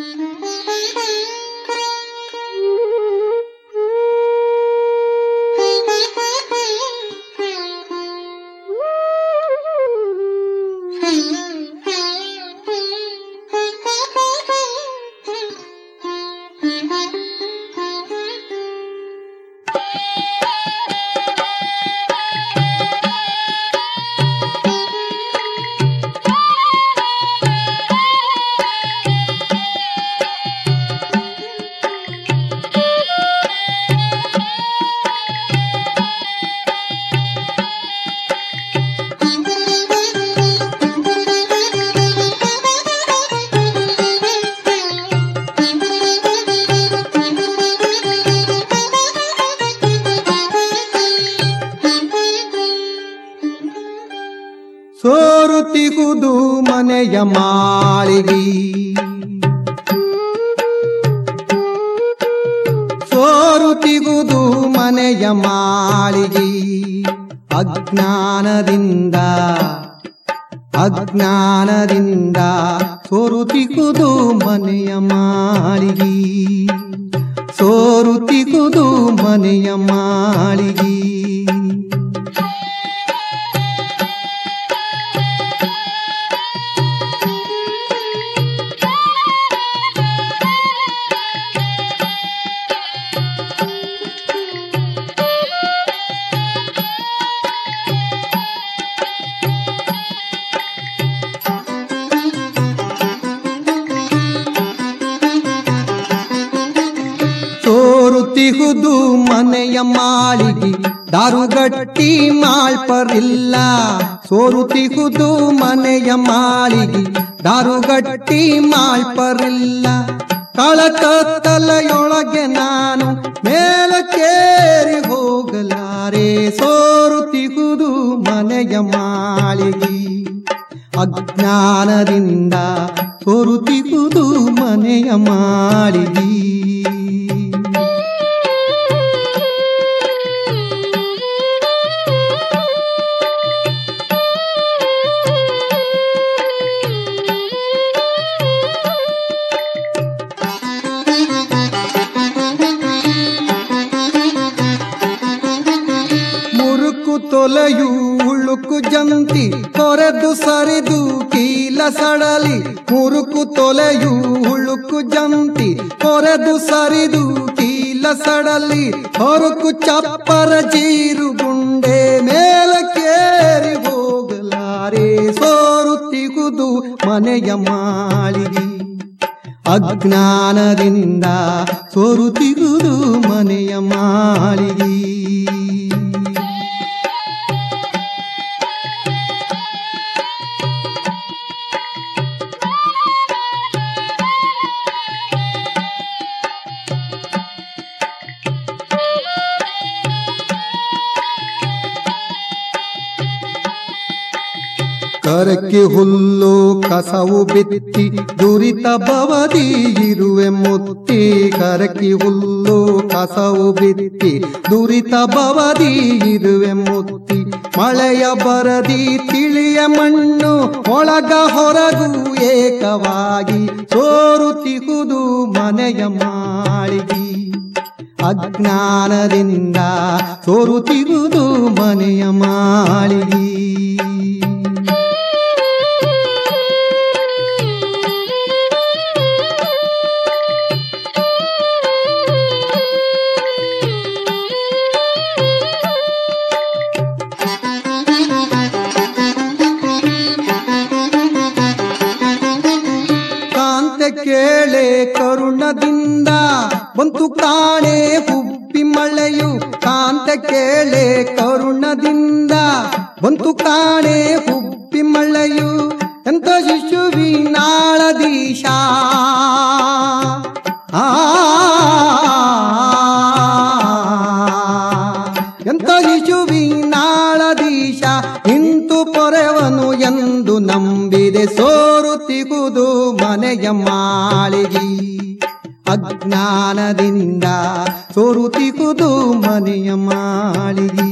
ಸೋರುತಿಗುದು ಮನೆಯ ಮಾಳಿಗಿ ಸೋರುತಿಗುದು ಮನೆಯ ಮಾಳಿಗಿ ಅಜ್ಞಾನದಿಂದ ಅಜ್ಞಾನದಿಂದ ಸೋರುತಿಗುದು ಮನೆಯ ಮಾಳಿಗಿ ಸೋರುತಿಗುದು ಮನೆಯ ಮಾಳಿಗಿ ಸೋರುತಿಹುದು ಮನೆಯ ಮಾಳಿಗೆ ದಾರುಗಟ್ಟಿ ಮಾಳ್ಪರಿಲ್ಲ ಸೋರುತಿಹುದು ಮನೆಯ ಮಾಳಿಗೆ ದಾರುಗಟ್ಟಿ ಮಾಳ್ಪರಿಲ್ಲ ಕಳಕತ್ತಲೆಯೊಳಗೆ ನಾನು ಮೇಲಕ್ಕೇರಿ ಹೋಗಲಾರೆ ಸೋರುತಿಹುದು ಮನೆಯ ಮಾಳಿಗೆ ಅಜ್ಞಾನದಿಂದ ಸೋರುತಿಹುದು ಮನೆಯ ಮಾಳಿಗೆ ಮುರುಕು ತೊಲೆಯು ಉಳುಕು ಜಂತಿ ಕೊರೆದು ಸರಿದು ಕೀಲ ಸಡಲಿ ಮುರುಕು ತೊಲೆಯು ಉಳುಕು ಜಂತಿ ಕೊರೆದು ಸರಿದು ಕೀಲ ಸಡಲಿ ಹೊರಕು ಚಪ್ಪರ ಜೀರು ಗುಂಡೆ ಮೇಲಕ್ಕೇರಿ ಹೋಗಲಾರೆ ಸೋರುತ್ತಿಗುದು ಮನೆಯ ಮಾಳಿಗೆ ಅಜ್ಞಾನದಿಂದ ಸೋರುತ್ತಿರುವುದು ಮನೆಯ ಮಾಳಿಗೆ ಕರಕ್ಕೆ ಹುಲ್ಲು ಕಸವು ಬಿತ್ತಿ ದುರಿತ ಬವದಿ ಇರುವೆ ಮುತ್ತಿ ಕರಕಿ ಹುಲ್ಲು ಕಸವು ಬಿತ್ತಿ ದುರಿತ ಬವದಿ ಇರುವೆ ಮುತ್ತಿ ಮಳೆಯ ಬರದಿ ತಿಳಿಯ ಮಣ್ಣು ಒಳಗ ಹೊರಗು ಏಕವಾಗಿ ಸೋರುತಿಹುದು ಮನೆಯ ಮಾಳಿಗೆ ಅಜ್ಞಾನದಿಂದ ಸೋರುತಿರುವುದು ಮನೆಯ ಮಾಳಿಗೆ ಕಾಂತೆ ಕೇಳೆ ಕರುಣದಿಂದ ಬಂತು ಕಾಣೆ ಹುಬ್ಬಿ ಮಳೆಯು ಕಾಂತೆ ಕೇಳೆ ಕರುಣದಿಂದ ಬಂತು ಕಾಣೆ ಹುಬ್ಬಿ ಮಳೆಯು ಎಂತ ಶಿಶುವಿನಾಳದೀಶ ಆ ಎಂತ ಶಿಶುವಿನಾಳದೀಶ ಇಂತು ಪೊರೆವನು ಎಂದು ನಂಬಿದೆ ಸೋರುತ್ತಿಗುದು ಮನೆಯ ಮಾಳಿಗೆ ಅಜ್ಞಾನದಿಂದ ಸೋರುತ್ತಿಗುದು ಮನೆಯ ಮಾಳಿಗೆ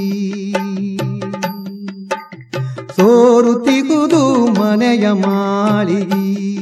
ಸೋರುತ್ತಿಗುದು ಮನೆಯ ಮಾಳಿಗೆ